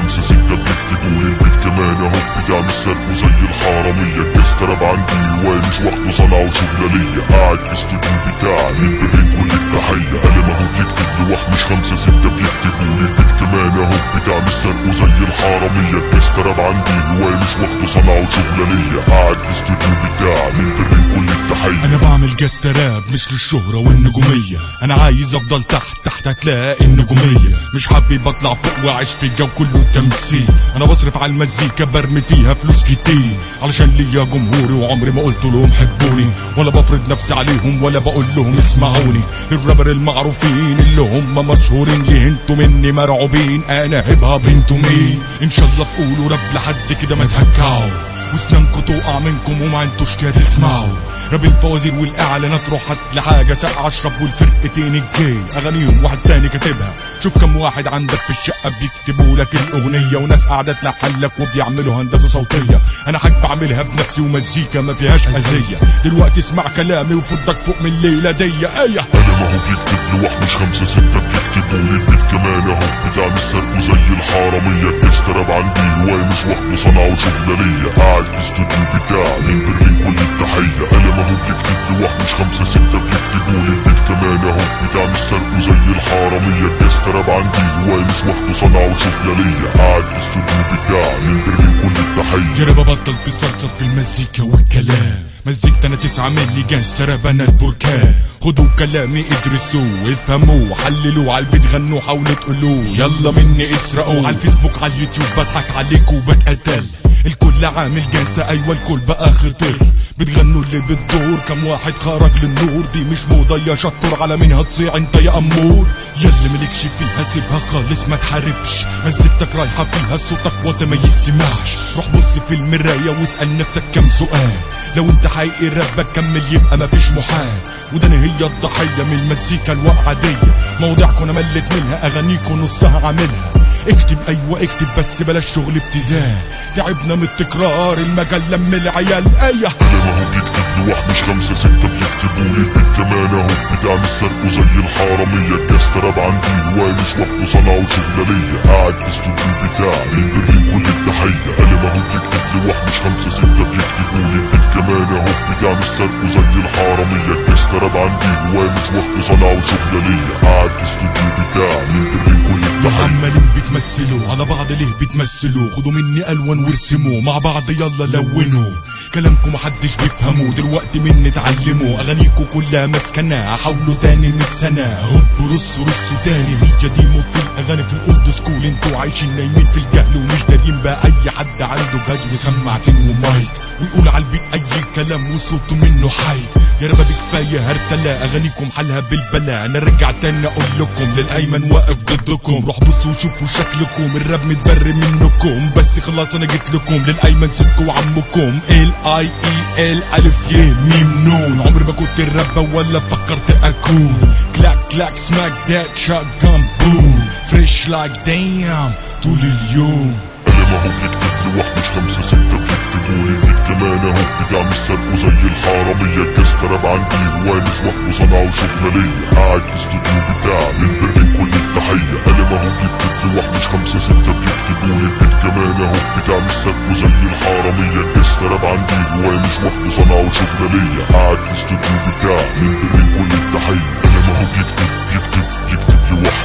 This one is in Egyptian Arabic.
خمسة ستة بيكتبوا لي البيت كمان اهو بتعمل سرقه زي الحرامية الكسترب عندي هواية مش واخده صنعة وشغلة ليا قاعد في استوديو بتاعي من برين كل التحية قلم اهو بيكتب لوح مش خمسة ستة بيكتبوا لي البيت كمان اهو بتعمل سرقه زي الحرامية الكسترب عندي هواية مش واخده صنعة وشغلة ليا قاعد في استوديو بتاعي من برين كل التحية انا بعمل جاست راب مش للشهرة والنجومية انا عايز افضل تحت تحت هتلاقي النجومية مش حابب اطلع فوق واعيش في الجو كله تمثيل انا بصرف على المزيكا برمي فيها فلوس كتير علشان ليا جمهوري وعمري ما قلت لهم حبوني ولا بفرض نفسي عليهم ولا بقول لهم اسمعوني الرابر المعروفين اللي هم مشهورين ليه انتوا مني مرعوبين انا هيب هاب انتوا مين ان شاء الله تقولوا راب لحد كده ما تهكعوا واسنانكوا تقع منكم وما انتوش كده تسمعوا راب الفوازير والاعلانات روح هات لي حاجه ساقعه اشرب والفرقتين الجاي اغانيهم واحد تاني كاتبها شوف كم واحد عندك في الشقه بيكتبوا لك الاغنيه وناس قاعده تلحن لك وبيعملوا هندسه صوتيه انا حاج بعملها بنفسي ومزيكا ما فيهاش اذيه دلوقتي اسمع كلامي وفضك فوق من الليله دي ايه قلم اهو بيكتب لوح مش خمسة ستة بيكتبوا لي البيت كمان اهو بتعمل سرقه زي الحرامية الكسترب عندي هواية مش واخده صنعة وشغلة ليا قاعد في استوديو بتاعي من برلين كل التحية قلم اهو بيكتب لوح مش خمسة ستة بيكتبوا لي البيت كمان اهو بتعمل سرقه زي الحرامية الكسترب عندي هواية مش واخده صنعة وشغلة ليا قاعد في استوديو بتاعي من برلين كل التحية يا رب بطل تسرسر في المزيكا والكلام مزيكتي انا تسعة ملي جانستر انا البركان خدوا كلامي ادرسوه افهموه حللوه على البيت غنوا حاولوا تقولوه يلا مني اسرقوا على الفيسبوك على اليوتيوب بضحك عليكوا وبتقتل الكل عامل جلسة ايوه الكل بقى خطر بتغنوا اللي بتدور كم واحد خرج للنور دي مش موضة يا شطور على مين هتصيع انت يا امور ياللي ملكش فيها سيبها خالص ما تحاربش مزيكتك رايحة فيها صوتك وانت ما يسمعش روح بص في المراية واسأل نفسك كم سؤال لو انت حقيقي رابك كمل يبقى مفيش محال وده أنا هي الضحية من المزيكا الواقعة دي مواضيعكم انا ملت منها اغانيكم نصها عاملها اكتب ايوه اكتب بس بلاش شغل ابتذال تعبنا من التكرار المجال لم العيال ايه قلم اهو بيكتب لوح مش خمسة ستة بيكتبوا لي البيت كمان اهو بتعمل سرقه زي الحرامية الكسترب عندي هواية مش واخده صنعة وشغلة ليا قاعد في استوديو بتاعي من برلين كل التحية قلم اهو بيكتب لوح مش خمسة ستة بيكتبوا لي البيت كمان اهو بتعمل سرقه زي الحرامية الكسترب عندي هواية مش واخده صنعة وشغلة ليا قاعد في استوديو بتاعي من برلين كل التحية عمالين بتمثلوا على بعض ليه بتمثلوا خدوا مني الوان وارسموا مع بعض يلا لونوا كلامكم محدش بيفهمه دلوقتي مني اتعلموا اغانيكم كلها مسكنة حاولوا تاني 100 سنة هوب رصوا رصوا تاني هي دي موت الاغاني في الاولد سكول انتوا عايشين نايمين في الجهل ومش دارين بقى اي حد عنده جهاز وسماعتين ومايك ويقول على البيت اي كلام وصوته منه حي يا رب كفايه هرتلة اغانيكم حالها بالبلا انا رجع تاني اقول لكم للايمن واقف ضدكم روح بصوا وشوفوا شكلكم الراب متبري منكم بس خلاص انا جيت لكم للايمن سيدكم وعمكم ال اي اي ال الف ي ميم نون عمري ما كنت الرابة ولا فكرت اكون كلاك كلاك سماك ذات شوت جان بوم فريش لايك دام طول اليوم قلم اهو بيكتب لوح مش خمسة ستة بيكتبوا لي البيت كمان اهو بتعمل سرقه زي الحرامية الكسترب عندي هواية مش واخده صنعة وشغلة ليا قاعد في استوديو بتاعي من برلين كل التحية قلم اهو بيكتب لوح مش خمسة ستة بيكتبوا لي البيت كمان اهو بتعمل سرقه زي الحرامية الكسترب عندي هواية مش واخده صنعة وشغلة ليا قاعد في استوديو بتاعي من برلين كل التحية قلم اهو بيكتب يكتب يكتب لوح